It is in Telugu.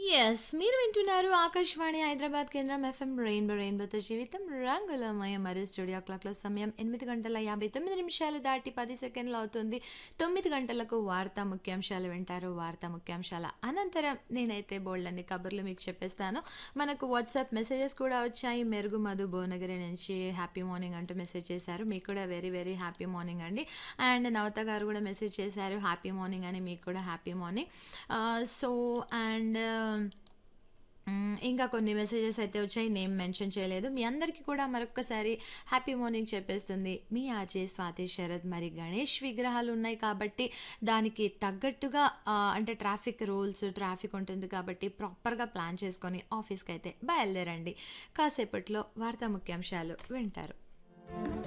యెస్. మీరు వింటున్నారు ఆకాశవాణి హైదరాబాద్ కేంద్రం ఎఫ్ఎం రెయిన్బో రెయిన్బోతో జీవితం రంగులమయం. మరి స్టూడియో క్లాక్‌లో సమయం 8 గంటల 59 నిమిషాలు దాటి 10 సెకండ్లు అవుతుంది. 9 గంటలకు వార్తా ముఖ్యాంశాలు వింటారు. వార్తా ముఖ్యాంశాల అనంతరం నేనైతే బోలెడన్ని కబుర్లు మీకు చెప్పేస్తాను. మనకు వాట్సాప్ మెసేజెస్ కూడా వచ్చాయి. మెరుగు మధు భువనగిరి నుంచి హ్యాపీ మార్నింగ్ అంటూ మెసేజ్ చేశారు. మీకు కూడా వెరీ వెరీ హ్యాపీ మార్నింగ్ అండి. అండ్ నవత గారు కూడా మెసేజ్ చేశారు. హ్యాపీ మార్నింగ్ అని మీకు కూడా happy morning. Ah, so and hmm. ఇంకా కొన్ని మెసేజెస్ అయితే వచ్చాయి. నేమ్ మెన్షన్ చేయలేదు. మీ అందరికీ కూడా మరొక్కసారి హ్యాపీ మార్నింగ్ చెప్పేస్తుంది మీ ఆర్‌జే స్వాతి శరత్. మరి గణేష్ విగ్రహాలు ఉన్నాయి కాబట్టి దానికి తగ్గట్టుగా ఆహ్, అంటే ట్రాఫిక్ రూల్స్, ట్రాఫిక్ ఉంటుంది కాబట్టి ప్రాపర్‌గా ప్లాన్ చేసుకొని ఆఫీస్‌కైతే బయలుదేరండి. కాసేపట్లో వార్తా ముఖ్యాంశాలు వింటారు.